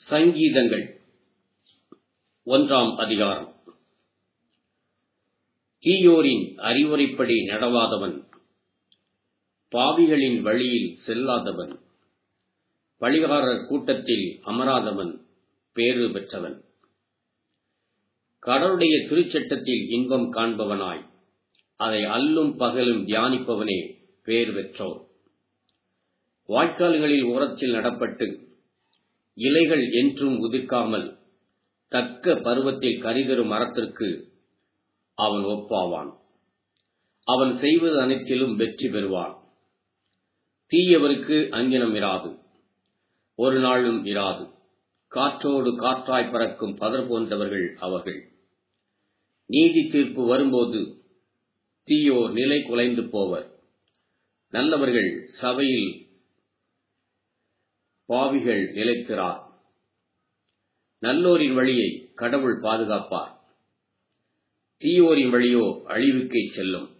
சங்கீதங்கள் ஒன்றாம் அதிகாரம் தீயோரின் அறிவுரைப்படி நடவாதவன் பாவிகளின் வழியில் செல்லாதவன் பழிகாரர் கூட்டத்தில் அமராதவன் பேறு பெற்றவன் கடவுளுடைய திருச்சட்டத்தில் இன்பம் காண்பவனாய் அதை அல்லும் பகலும் தியானிப்பவனே பேறு பெற்றோர் வாய்க்கால்களில் ஓரத்தில் நடப்பட்டு இலைகள் என்றும் உதிர்க்காமல் தக்க பருவத்தில் கரிதரும் மரத்திற்கு அவன் ஒப்பாவான் அவன் செய்வது அனைத்திலும் வெற்றி பெறுவான் தீயவருக்கு அங்கினம் இராது ஒரு நாளும் இராது காற்றோடு காற்றாய் பறக்கும் பதர் போன்றவர்கள் அவர்கள் நீதி தீர்ப்பு வரும்போது தீயோர் நிலை குலைந்து போவர் நல்லவர்கள் சபையில் பாவிகள் நிலைக்கிறார் நல்லோரின் வழியை கடவுள் பாதுகாப்பார் தீயோரின் வழியோ அழிவுக்கே செல்லும்